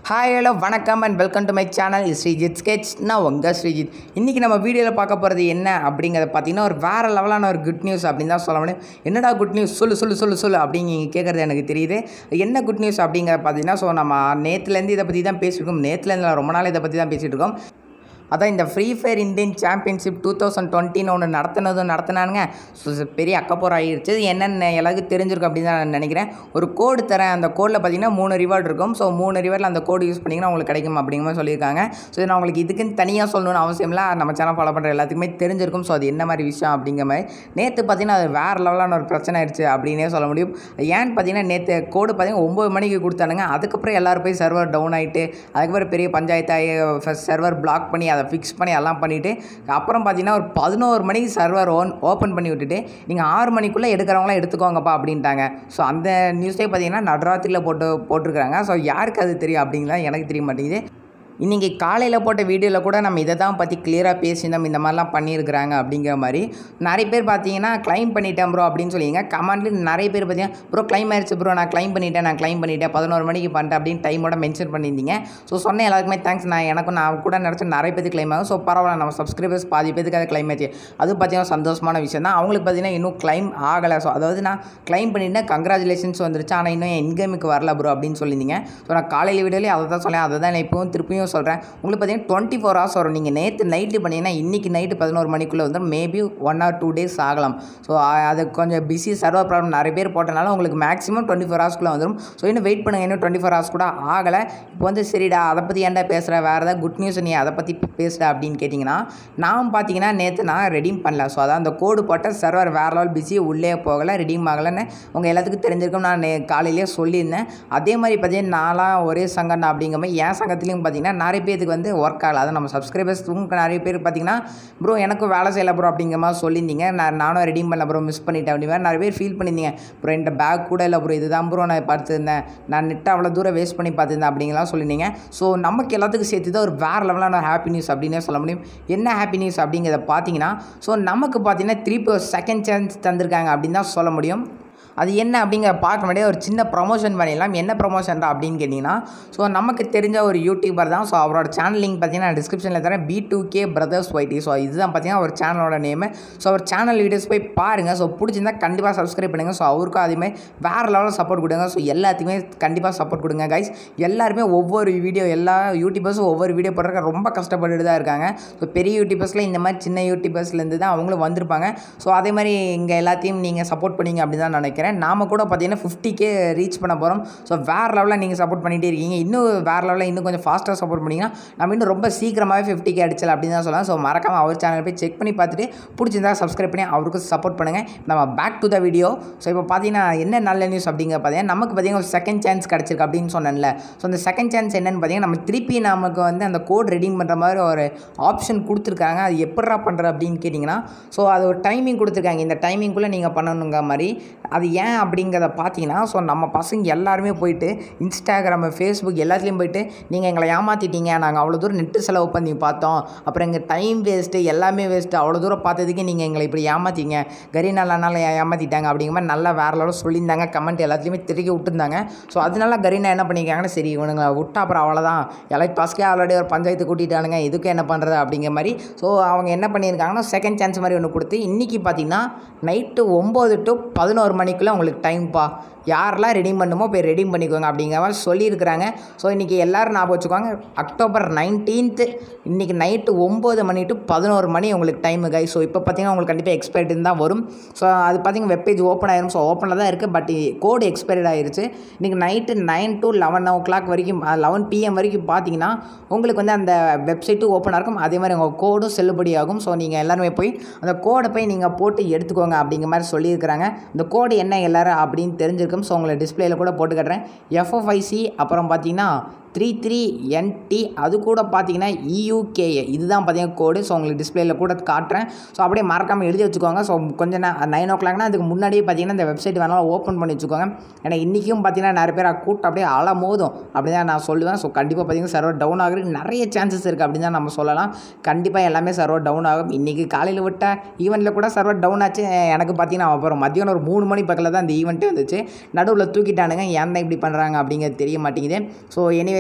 hi hello வணக்கம் and welcome to my channel Sreejith sketch நான் உங்கள் ஸ்ரீஜித் இன்றைக்கி நம்ம வீடியோவில் பார்க்க போகிறது என்ன அப்படிங்கிறத பார்த்தீங்கன்னா ஒரு வேறு லெவலான ஒரு குட் நியூஸ் அப்படின்னு தான் சொல்ல முடியும் என்னடா குட் நியூஸ் சொல்லு சொல்லு சொல்லு சொல்லு அப்படின்னு நீங்கள் கேட்குறது எனக்கு தெரியுது என்ன குட் நியூஸ் அப்படிங்கிறத பார்த்தீங்கன்னா ஸோ நம்ம நேற்றுலேருந்து இதை பற்றி தான் பேசியிருக்கோம் நேற்றுலேருந்து ரொம்ப நாள் இதை பற்றி தான் பேசிகிட்டு இருக்கோம் அதான் இந்த free fire Indian championship two thousand டுவெண்ட்டின்னு ஒன்று நடத்தினதும் நடத்தினானுங்க ஸோ இது பெரிய அக்கப்போர் ஆகிடுச்சு இது என்னென்ன எல்லாருக்கும் தெரிஞ்சிருக்கும் அப்படின்னு தான் நான் நினைக்கிறேன் ஒரு கோடு தரேன் அந்த கோடில் பார்த்தீங்கன்னா மூணு ரிவார்டு இருக்கும் ஸோ மூணு ரிவார்டில் அந்த கோடு யூஸ் பண்ணிங்கன்னா உங்களுக்கு கிடைக்கும் அப்படிங்கிற மாதிரி சொல்லியிருக்காங்க ஸோ இது நான் உங்களுக்கு இதுக்குன்னு தனியாக சொல்லணும்னு அவசியம் இல்லை நம்ம சேனல் ஃபாலோ பண்ணுற எல்லாத்துக்குமே தெரிஞ்சிருக்கும் ஸோ அது என்ன மாதிரி விஷயம் அப்படிங்கிற மாதிரி நேற்று பார்த்தீங்கன்னா அது வேறு லெவலான ஒரு பிரச்சனை ஆயிடுச்சு அப்படின்னே சொல்ல முடியும் ஏன்னு பார்த்தீங்கன்னா நேற்று கோடு பார்த்தீங்கன்னா ஒம்பது மணிக்கு கொடுத்தானுங்க அதுக்கப்புறம் எல்லோரும் போய் சர்வர் டவுன் ஆகிட்டு அதுக்கப்புறம் பெரிய பஞ்சாயத்தாகி சர்வர் பிளாக் பண்ணி அதை ஃபிக்ஸ் பண்ணி எல்லாம் பண்ணிவிட்டு அப்புறம் பார்த்தீங்கன்னா ஒரு பதினோரு மணிக்கு சர்வர் ஓன் ஓப்பன் பண்ணி விட்டுட்டு நீங்கள் ஆறு மணிக்குள்ளே எடுக்கிறவங்களாம் எடுத்துக்கோங்கப்பா அப்படின்ட்டாங்க ஸோ அந்த நியூஸே பார்த்தீங்கன்னா நடுராத்திரியில் போட்டு போட்டிருக்காங்க ஸோ யாருக்கு அது தெரியும் அப்படிங்கலாம் எனக்கு தெரிய மாட்டேங்குது இன்றைக்கி காலையில் போட்ட வீடியோவில் கூட நம்ம இதை தான் பற்றி கிளியராக பேசினோம் இந்த மாதிரிலாம் பண்ணியிருக்கிறாங்க அப்படிங்கிற மாதிரி நிறைய பேர் பார்த்தீங்கன்னா க்ளைம் பண்ணிட்டேன் ப்ரோ அப்படின்னு சொல்லிங்க கமெண்ட்லேயும் நிறைய பேர் பார்த்தீங்கன்னா ப்ரோ க்ளைம் ஆயிடுச்சு ப்ரோ நான் க்ளைம் பண்ணிட்டேன் நான் க்ளைம் பண்ணிட்டேன் பதினோரு மணிக்கு பண்ணிட்டேன் அப்படின்னு டைமோட மென்ஷன் பண்ணியிருந்தீங்க ஸோ சொன்ன எல்லாருக்குமே தேங்க்ஸ் நான் எனக்கும் நான் கூட நினச்ச நிறைய பேருக்கு க்ளைம் ஆகும் ஸோ பரவாயில்ல நம்ம சப்ஸ்கிரைபர்ஸ் பாதி பேருக்கு அதை க்ளைம் ஆச்சு அது பார்த்தீங்கன்னா சந்தோஷமான விஷயம் தான் அவங்களுக்கு பார்த்தீங்கன்னா இன்னும் க்ளைம் ஆகலை ஸோ அதாவது நான் க்ளைம் பண்ணிட்டேன் கங்க்ராச்சுலேஷன்ஸ் வந்துருச்சு ஆனால் இன்னும் என் இன்கமுக்கு வரல ப்ரோ அப்படின்னு சொல்லியிருந்தீங்க ஸோ நான் காலையில் வீடியோலேயே அதை தான் சொன்னேன் அதை தான் நான் இப்போவும் திருப்பியும் சொல்கிறேன் உங்களுக்கு பார்த்தீங்கன்னா டுவெண்ட்டி ஃபோர் ஹவர்ஸ் வரும் நீங்கள் நேற்று நைட்டு பண்ணிங்கன்னா இன்றைக்கி நைட்டு பதினோரு மணிக்குள்ளே வந்து maybe one or two days ஆகலாம் ஸோ அது கொஞ்சம் பிஸி சர்வர் ப்ராப்ளம் நிறைய பேர் போட்டனால உங்களுக்கு மேக்ஸிமம் டுவெண்ட்டி ஃபோர் ஹவர்ஸ்க்குள்ளே வந்துடும் ஸோ இன்னும் வெயிட் பண்ணுங்கள் இன்னும் டுவெண்ட்டி ஃபோர் ஹவர்ஸ் கூட ஆகலை இப்போ வந்து சரிடா அதை பற்றி ஏன்டா பேசுகிற வேறு ஏதாவது குட் நியூஸ் நீ அதை பற்றி பேசுகிற அப்படின்னு கேட்டிங்கன்னா நான் பார்த்தீங்கன்னா நேற்று நான் ரெடீம் பண்ணல ஸோ அதான் அந்த கோடு போட்ட சர்வர் வேறு லெவல் பிஸி உள்ளே போகலை ரெடீம் ஆகலைன்னு உங்கள் எல்லாத்துக்கும் தெரிஞ்சிருக்கும் நான் நே- காலையிலேயே சொல்லியிருந்தேன் அதே மாதிரி பார்த்தீங்கன்னா நான்லாம் ஒரே சங்கம் அப்படிங்கிற மாதிரி என் சங்கத்துலேயும் பார்த்தீங்கன்னா நிறைய பேருக்கு வந்து ஒர்க் ஆகலை அதை நம்ம சப்ஸ்கிரைபர்ஸுக்கும் நிறைய பேர் பார்த்தீங்கன்னா ப்ரோ எனக்கும் வேலை செய்யலை ப்ரோ அப்படிங்கிற மாதிரி சொல்லியிருந்தீங்க நான் நானும் ரெடீம் பண்ணல ப்ரோ மிஸ் பண்ணிட்டேன் அப்படி மாதிரி நிறைய பேர் ஃபீல் பண்ணியிருந்தீங்க ப்ரோ என்கிட்ட பேக் கூட இல்லை ப்ரோ இதுதான் ப்ரோ நான் பார்த்துருந்தேன் நான் நெட்டை அவ்வளோ தூரம் வேஸ்ட் பண்ணி பார்த்துருந்தேன் அப்படிங்கலாம் சொல்லியிருந்தீங்க ஸோ நமக்கு எல்லாத்துக்கும் சேர்த்து தான் ஒரு வேறு லெவலான ஹாப்பி நியூஸ் அப்படின்னே சொல்ல முடியும் என்ன ஹாப்பி நியூஸ் அப்படிங்கிறத பார்த்தீங்கன்னா ஸோ நமக்கு பார்த்தீங்கன்னா திருப்பி ஒரு செகண்ட் சான்ஸ் தந்திருக்காங்க அப்படின்னு தான் சொல்ல முடியும் அது என்ன அப்படிங்கிற பார்க்க முன்னாடியே ஒரு சின்ன ப்ரொமோஷன் பண்ணிடலாம் என்ன ப்ரொமோஷன்டா அப்படின்னு கேட்டிங்கன்னா ஸோ நமக்கு தெரிஞ்ச ஒரு யூடியூபர் தான் ஸோ அவரோட சேனல் லிங்க் பார்த்தீங்கன்னா நான் டிஸ்கிரிப்ஷனில் தரேன் B two K brothers YT so இதுதான் பார்த்தீங்கன்னா ஒரு சேனலோட நேமு ஸோ அவர் சேனல் வீடியோஸ் போய் பாருங்கள் ஸோ பிடிச்சிருந்தா கண்டிப்பாக சப்ஸ்கிரைப் பண்ணுங்கள் ஸோ அவருக்கும் அதேமாதிரி வேறு லெவலில் சப்போர்ட் கொடுங்க ஸோ எல்லாத்துக்குமே கண்டிப்பாக சப்போர்ட் கொடுங்க கைஸ் எல்லாருமே ஒவ்வொரு வீடியோ எல்லா யூடியூபர்ஸும் ஒவ்வொரு வீடியோ போடுறதுக்கு ரொம்ப கஷ்டப்பட்டுட்டு தான் இருக்காங்க ஸோ பெரிய யூடியூபர்ஸில் இந்த மாதிரி சின்ன யூடியூபர்ஸ்லேருந்து தான் அவங்களும் வந்திருப்பாங்க ஸோ அதே மாதிரி இங்கே எல்லாத்தையும் நீங்கள் சப்போர்ட் பண்ணீங்க அப்படின்னு தான் நினைக்கிறேன் நாம கூட பார்த்தீங்கன்னா ஃபிஃப்டி கே ரீச் பண்ண போகிறோம் ஸோ வேறு லெவலில் நீங்கள் சப்போர்ட் பண்ணிகிட்டே இருக்கீங்க இன்னும் வேறு லெவலில் இன்னும் கொஞ்சம் ஃபாஸ்ட்டாக சப்போர்ட் பண்ணிங்கன்னா நம்ம இன்னும் ரொம்ப சீக்கிரமாகவே ஃபிஃப்டி கே அடிச்சலாம் அப்படின்னு தான் சொல்லலாம் ஸோ மறக்காம அவர் சேனல் போய் செக் பண்ணி பார்த்துட்டு பிடிச்சிருந்தா சப்ஸ்கிரைப் பண்ணி அவருக்கு சப்போர்ட் பண்ணுங்கள் நம்ம back to the video so இப்போ பார்த்தீங்கன்னா என்ன நல்ல நியூஸ் அப்படிங்கிற பார்த்தீங்கன்னா நமக்கு பார்த்தீங்கன்னா ஒரு செகண்ட் சான்ஸ் கிடச்சிருக்கு அப்படின்னு சொன்னேன்ல ஸோ அந்த செகண்ட் சான்ஸ் என்னன்னு பார்த்தீங்கன்னா நம்ம திருப்பி நமக்கு வந்து அந்த கோட் ரெடிங் பண்ணுற மாதிரி ஒரு ஆப்ஷன் கொடுத்துருக்காங்க அது எப்படா பண்ணுற அப்படின்னு கேட்டிங்கன்னா ஸோ அது ஒரு டைமிங் கொடுத்துருக்காங்க இந்த டைமிங்குள்ளே நீங்கள் பண்ணணுங்க மாதிரி அது ஏன் அப்படிங்கிறத பார்த்தீங்கன்னா ஸோ நம்ம பசங்க எல்லாருமே போயிட்டு இன்ஸ்டாகிராமு ஃபேஸ்புக் எல்லாத்துலேயும் போயிட்டு நீங்கள் எங்களை ஏமாற்றிட்டீங்க நாங்கள் அவ்வளோ தூரம் நெட்டு செலவு பண்ணி பார்த்தோம் அப்புறம் எங்கள் டைம் வேஸ்ட்டு எல்லாமே வேஸ்ட்டு அவ்வளோ தூரம் பார்த்ததுக்கு நீங்கள் எங்களை இப்படி ஏமாற்றிங்க கரி நல்ல நாள் ஏமாற்றிட்டாங்க அப்படிங்கிற மாதிரி நல்லா வேறு லெவலில் சொல்லியிருந்தாங்க கமெண்ட் எல்லாத்துலேயுமே திருக்கி விட்டுருந்தாங்க ஸோ அதனால கரீனா என்ன பண்ணியிருக்காங்கன்னா சரி இவனுங்க விட்டா அப்புறம் அவ்வளோதான் எலைட் பாஸ்க்கே ஆல்ரெடி ஒரு பஞ்சாயத்து கூட்டிட்டானுங்க இதுக்கு என்ன பண்ணுறது அப்படிங்கிற மாதிரி ஸோ அவங்க என்ன பண்ணியிருக்காங்கன்னா செகண்ட் சான்ஸ் மாதிரி ஒன்று கொடுத்து இன்றைக்கி பார்த்தீங்கன்னா நைட்டு ஒம்பது டு பதினோரு மணிக்குள்ளே உங்களுக்கு டைம்ப்பா யாரெல்லாம் ரெடிம் பண்ணுமோ போய் ரெடிம் பண்ணிக்கோங்க அப்படிங்கிற மாதிரி சொல்லியிருக்கிறாங்க ஸோ இன்றைக்கி எல்லோரும் ஞாபகம் வச்சுக்கோங்க அக்டோபர் நைன்டீன்த்து இன்றைக்கி நைட்டு ஒம்பது மணி டு பதினோரு மணி உங்களுக்கு டைமு கை ஸோ இப்போ பார்த்தீங்கன்னா உங்களுக்கு கண்டிப்பாக எக்ஸ்பைர்டு தான் வரும் ஸோ அது பார்த்தீங்கன்னா வெப்பேஜ் ஓப்பன் ஆயிரும் ஸோ ஓப்பனில் தான் இருக்குது பட் கோடு எக்ஸ்பைர்ட் ஆயிருச்சு இன்றைக்கி night nine to eleven o'clock வரைக்கும் லெவன் பிஎம் வரைக்கும் பார்த்தீங்கன்னா உங்களுக்கு வந்து அந்த வெப்சைட்டும் ஓப்பனாக இருக்கும் அதே மாதிரி உங்கள் கோடும் செல்லுபடியாகும் ஸோ நீங்கள் எல்லாருமே போய் அந்த கோடை போய் நீங்கள் போட்டு எடுத்துக்கோங்க அப்படிங்கிற மாதிரி சொல்லியிருக்கிறாங்க இந்த கோடு என்ன எல்லாரும் அப்படின்னு தெரிஞ்சிருக்கும் ஸோ உங்களை டிஸ்பிளேயில் கூட போட்டு கட்டுறேன் எஃப்எஃப்ஐசி அப்புறம் பார்த்தீங்கன்னா த்ரீ த்ரீ என்டி அது கூட பார்த்தீங்கன்னா இயூகேஏ இதுதான் பார்த்தீங்கன்னா கோடு ஸோ உங்களுக்கு டிஸ்பிளேயில் கூட காட்டுறேன் ஸோ அப்படியே மறக்காமல் எழுதி வச்சுக்கோங்க ஸோ கொஞ்சம் நைன் ஓ கிளாக்னா அதுக்கு முன்னாடியே பார்த்தீங்கன்னா இந்த வெப்சைட் வேணாலும் ஓப்பன் பண்ணி வச்சுக்கோங்க ஏன்னா இன்றைக்கும் பார்த்தீங்கன்னா நிறைய பேர் கூட்டம் அப்படியே அல மோதும் அப்படி தான் நான் சொல்லுவேன் ஸோ கண்டிப்பாக பார்த்தீங்கன்னா சர்வர் டவுன் ஆகுறதுக்கு நிறைய சான்சஸ் இருக்குது அப்படின்னு தான் நம்ம சொல்லலாம் கண்டிப்பாக எல்லாமே சர்வர் டவுன் ஆகும் இன்றைக்கி காலையில் விட்ட ஈவெண்ட்டில் கூட சர்வர் டவுன் ஆச்சு எனக்கு பார்த்தீங்கன்னா அப்புறம் மதியானம் ஒரு மூணு மணி பக்கத்தில் தான் இந்த ஈவெண்ட்டே வந்துச்சு நடுவில் தூக்கிட்டானுங்க ஏன் தான் இப்படி பண்ணுறாங்க அப்படிங்கிறது தெரிய மாட்டேங்குது ஸோ எனிவேஸ்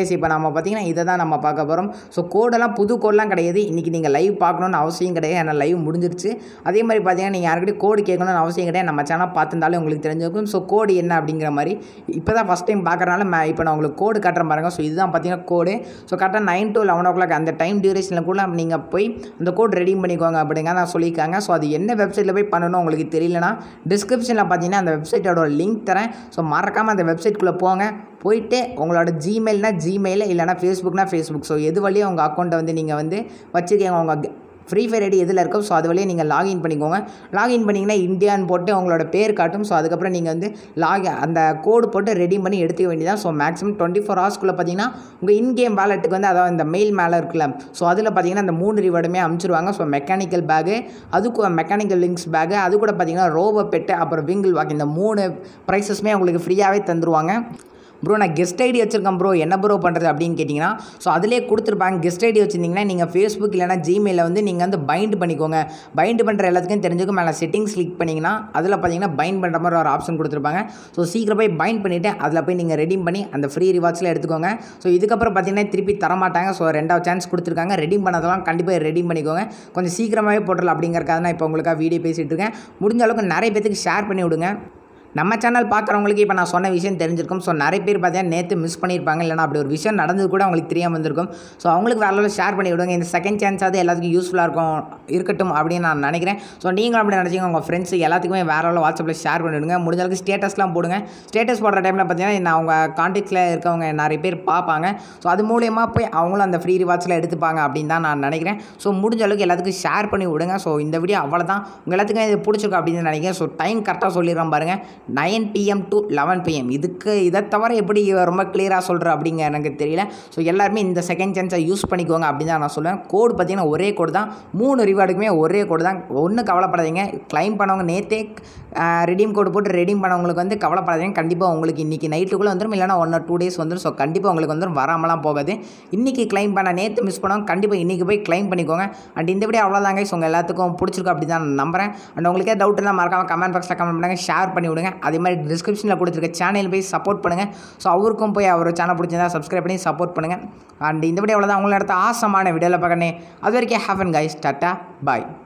கைஸ் இப்போ நம்ம பார்த்தீங்கன்னா இதை தான் நம்ம பார்க்க போகிறோம் ஸோ கோடெல்லாம் புது கோடெலாம் கிடையாது இன்றைக்கி நீங்கள் லைவ் பார்க்கணுன்னு அவசியம் கிடையாது ஏன்னா லைவ் முடிஞ்சிருச்சு அதே மாதிரி பார்த்தீங்கன்னா நீங்கள் யாருக்கிட்ட கோடு கேட்கணும்னு அவசியம் கிடையாது நம்ம சேனல் பார்த்துருந்தாலே உங்களுக்கு தெரிஞ்சிருக்கும் ஸோ கோடு என்ன அப்படிங்கிற மாதிரி இப்போ தான் ஃபஸ்ட் டைம் பார்க்குறனால மே இப்போ நான் உங்களுக்கு கோடு காட்டுறேன் பாருங்க ஸோ இதுதான் பார்த்தீங்கன்னா கோடு ஸோ கரெக்டாக nine to eleven o'clock அந்த டைம் டியூரேஷனில் கூட நீங்கள் போய் அந்த கோட் ரெடி பண்ணிக்கோங்க அப்படிங்க நான் சொல்லியிருக்காங்க ஸோ அது என்ன வெப்சைட்டில் போய் பண்ணணும் உங்களுக்கு தெரியலனா டிஸ்கிரிப்ஷனில் பார்த்தீங்கன்னா அந்த வெப்சைட்டோட லிங்க் தரேன் ஸோ மறக்காமல் அந்த வெப்சைட்குள்ளே போங்க போயிட்டு உங்களோட ஜிமெயில்னா ஜிமெயில் இல்லைனா ஃபேஸ்புக்னா ஃபேஸ்புக் ஸோ எது வழியாக உங்கள் அக்கௌண்ட்டை வந்து நீங்கள் வந்து வச்சுருக்கீங்க உங்கள் ஃப்ரீ ஃபயர் ஐடி எதில் இருக்கோ ஸோ அது வழியாக நீங்கள் லாகின் பண்ணிக்கோங்க லாகின் பண்ணிங்கன்னா இந்தியான்னு போட்டு உங்களோட பேர் காட்டும் ஸோ அதுக்கப்புறம் நீங்கள் வந்து லாக் அந்த கோடு போட்டு ரெடி பண்ணி எடுத்துக்க வேண்டியதான் ஸோ மேக்ஸிமம் டுவெண்ட்டி ஃபோர் ஹவர்ஸ்க்குள்ளே பார்த்தீங்கன்னா உங்கள் இன்கேம் வேலெட்டுக்கு வந்து அதாவது இந்த மெயில் மேலே இருக்குல்ல ஸோ அதில் பார்த்தீங்கன்னா அந்த மூணு ரிவார்டுமே அமுச்சிருவாங்க ஸோ மெக்கானிக்கல் பேகு அதுக்கு மெக்கானிக்கல் லிங்க்ஸ் பேகு அது கூட பார்த்தீங்கன்னா ரோபோ பெட்டு அப்புறம் விங்கிள் வாக் இந்த மூணு ப்ரைஸஸுமே உங்களுக்கு ஃப்ரீயாகவே தந்துருவாங்க ப்ரோ நான் கெஸ்ட் ஐடி வச்சிருக்கேன் ப்ரோ என்ன ப்ரோ பண்ணுறது அப்படின்னு கேட்டிங்கன்னா ஸோ அதிலே கொடுத்துருப்பாங்க கெஸ்ட் ஐடி வச்சிருந்தீங்கன்னா நீங்கள் ஃபேஸ்புக் இல்லைனா ஜிமெயிலில் வந்து நீங்கள் வந்து பைண்ட் பண்ணிக்கோங்க பைண்ட் பண்ணுற எல்லாத்துக்கும் தெரிஞ்சுக்கும் மேலே செட்டிங்ஸ் கிளிக் பண்ணிங்கன்னா அதில் பார்த்தீங்கன்னா பைண்ட் பண்ணுற மாதிரி ஒரு ஆப்ஷன் கொடுத்துருப்பாங்க ஸோ சீக்கிரம் போய் பைண்ட் பண்ணிவிட்டு அதில் போய் நீங்கள் ரெடீம் பண்ணி அந்த ஃப்ரீ ரிவார்ட்ஸில் எடுத்துக்கோங்க ஸோ இதுக்கப்புறம் பார்த்தீங்கன்னா திருப்பி தரமாட்டாங்க ஸோ ரெண்டாவது சான்ஸ் கொடுத்துருக்காங்க ரெடீம் பண்ணதெல்லாம் கண்டிப்பாக ரெடீம் பண்ணிக்கோங்க கொஞ்சம் சீக்கிரமாகவே போட்டுடலாம் அப்படிங்கிறக்காக நான் இப்போ உங்களுக்காக வீடியோ பேசிகிட்டு இருக்கேன் முடிஞ்ச அளவுக்கு நிறைய பேத்துக்கு ஷேர் பண்ணி விடுங்க நம்ம சேனல் பார்க்குறவங்களுக்கு இப்போ நான் சொன்ன விஷயம் தெரிஞ்சிருக்கும் ஸோ நிறைய பேர் பார்த்தீங்கன்னா நேற்று மிஸ் பண்ணியிருப்பாங்க இல்லைனா அப்படி ஒரு விஷயம் நடந்தது கூட அவங்களுக்கு தெரியாமல் வந்திருக்கும் ஸோ அவங்களுக்கு வேற லெவலில் ஷேர் பண்ணி விடுங்க இந்த செகண்ட் சான்ஸாவது எல்லாத்துக்கும் யூஸ்ஃபுல்லாக இருக்கும் இருக்கட்டும் அப்படின்னு நான் நினைக்கிறேன் ஸோ நீங்களும் அப்படி நினச்சிங்க உங்கள் ஃப்ரெண்ட்ஸ் எல்லாத்துக்குமே வேற லெவலில் வாட்ஸ்அப்பில் ஷேர் பண்ணிவிடுங்க முடிஞ்ச அளவுக்கு ஸ்டேட்டஸ்லாம் போடுங்க ஸ்டேட்டஸ் போடுற டைமில் பார்த்தீங்கன்னா நான் அவங்க கான்டாக்டில் இருக்கவங்க நிறைய பேர் பார்ப்பாங்க ஸோ அது மூலியமாக போய் அவங்களும் அந்த ஃப்ரீ ரிவார்ட்ஸில் எடுத்துப்பாங்க அப்படின்னு தான் நான் நினைக்கிறேன் ஸோ முடிஞ்ச அளவுக்கு எல்லாத்துக்கும் ஷேர் பண்ணி விடுங்க ஸோ இந்த வீடியோ அவ்வளோதான் உங்கள் எல்லாத்துக்கும் இது பிடிச்சிருக்கும் அப்படின்னு நினைக்கிறேன் ஸோ டைம் கரெக்டாக சொல்லிடுறேன் பாருங்கள் nine PM to eleven PM இதுக்கு இதை தவிர எப்படி ரொம்ப கிளியராக சொல்கிற அப்படிங்க எனக்கு தெரியல ஸோ எல்லாருமே இந்த செகண்ட் சான்ஸை யூஸ் பண்ணிக்கோங்க அப்படின்னு தான் நான் சொல்லுவேன் கோடு பார்த்தீங்கன்னா ஒரே கோடு தான் மூணு ரிவார்டுக்குமே ஒரே கோடு தான் ஒன்றும் கவலைப்படாதீங்க கிளைம் பண்ணவங்க நேற்றே ரெடீம் கோடு போட்டு ரெடீம் பண்ணவங்களுக்கு வந்து கவலைப்படாதீங்க கண்டிப்பாக உங்களுக்கு இன்றைக்கி நைட்டுக்குள்ளே வந்துடும் இல்லைனா ஒன் ஆர் டூ டேஸ் வந்துடும் ஸோ கண்டிப்பாக உங்களுக்கு வந்துடும் வராமலாம் போகாது இன்றைக்கி கிளைம் பண்ண நேற்று மிஸ் பண்ணவங்க கண்டிப்பாக இன்றைக்கி போய் கிளைம் பண்ணிக்கோங்க அண்ட் இந்த வீடியோ அவ்வளோதாங்க ஸோ உங்கள் எல்லாத்துக்கும் பிடிச்சிருக்கும் அப்படி தான் நான் நம்புறேன் அண்ட் உங்களுக்கே டவுட் இருந்தால் மறக்காமல் கமெண்ட் பாக்ஸில் கமெண்ட் பண்ணுங்கள் ஷேர் பண்ணி விடுங்க அதே மாதிரி டிஸ்கிரிப்ஷனில் கொடுத்துருக்க சேனல் போய் சப்போர்ட் பண்ணுங்கள் ஸோ அவருக்கும் போய் அவர் சேனல் பிடிச்சிருந்தா சப்ஸ்கிரைப் பண்ணி சப்போர்ட் பண்ணுங்கள் அண்ட் இந்த வீடியோ அவ்வளோதான் உங்களை அடுத்த ஆசமான வீடியோவில் பார்க்கணே அது வரைக்கும் ஹேவன் கைஸ் டாட்டா பாய்